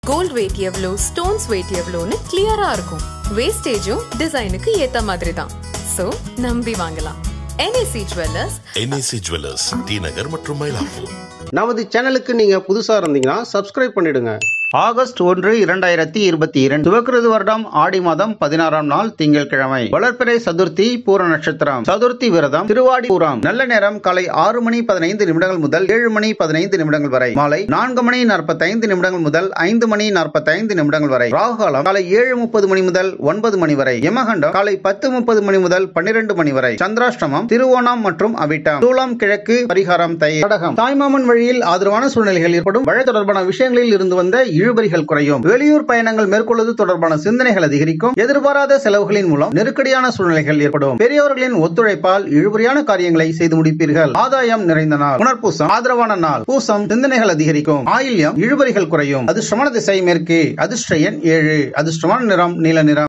gold weight எவ்வளோ stones weight எவ்வளோன்னு கிளியரா இருக்கும் வேஸ்டேஜும் டிசைனுக்கு ஏத்த மாதிரி தான் சோ நம்பி வாங்கலாம் NSC jewellers NAC jewellers T Nagar மற்றும் மயிலாப்பூர் நமது சேனலுக்கு நீங்க புதுசா இருந்தீங்கன்னா சப்ஸ்கிரைப் பண்ணிடுங்க ஆகஸ்ட் ஒன்று இரண்டாயிரத்தி இருபத்தி இரண்டு துவக்கிறது வருடம் ஆடி மாதம் பதினாறாம் நாள் திங்கட்கிழமை வளர்ப்பிறை சதுர்த்தி பூர நட்சத்திரம் சதுர்த்தி விரதம் திருவாடி பூரம் நல்ல நேரம் காலை ஆறு மணி பதினைந்து நிமிடங்கள் முதல் ஏழு மணி பதினைந்து நிமிடங்கள் வரை மாலை நான்கு மணி நாற்பத்தைந்து நிமிடங்கள் முதல் ஐந்து மணி நாற்பத்தைந்து நிமிடங்கள் வரை ராகுகாலம் காலை ஏழு முப்பது மணி முதல் ஒன்பது மணி வரை யமகண்டம் காலை பத்து முப்பது மணி முதல் பன்னிரண்டு மணி வரை சந்திராஷ்டமம் திருவோணம் மற்றும் அவிட்டம் சூலம் கிழக்கு பரிகாரம் தை கடகம் தாய்மாமன் வழியில் ஆதரவான சூழ்நிலைகள் ஏற்படும் வழக்கு தொடர்பான விஷயங்களில் இருந்து வந்த இழுபறிகள் குறையும் வெளியூர் பயணங்கள் மேற்கொள்வது தொடர்பான சிந்தனைகள் அதிகரிக்கும் எதிர்பாராத செலவுகளின் மூலம் நெருக்கடியான சூழ்நிலைகள் ஏற்படும் பெரியவர்களின் ஒத்துழைப்பால் இழுபறியான காரியங்களை செய்து முடிப்பீர்கள் ஆதாயம் நிறைந்த நாள் புனர்பூசம் ஆதரவான நாள் பூசம் சிந்தனைகள் அதிகரிக்கும் ஆயில்யம் இழுபறிகள் குறையும் அதிர்ஷ்டமான திசை மேற்கு அதிர்ஷ்ட எண் ஏழு அதிர்ஷ்டமான நிறம் நீல நிறம்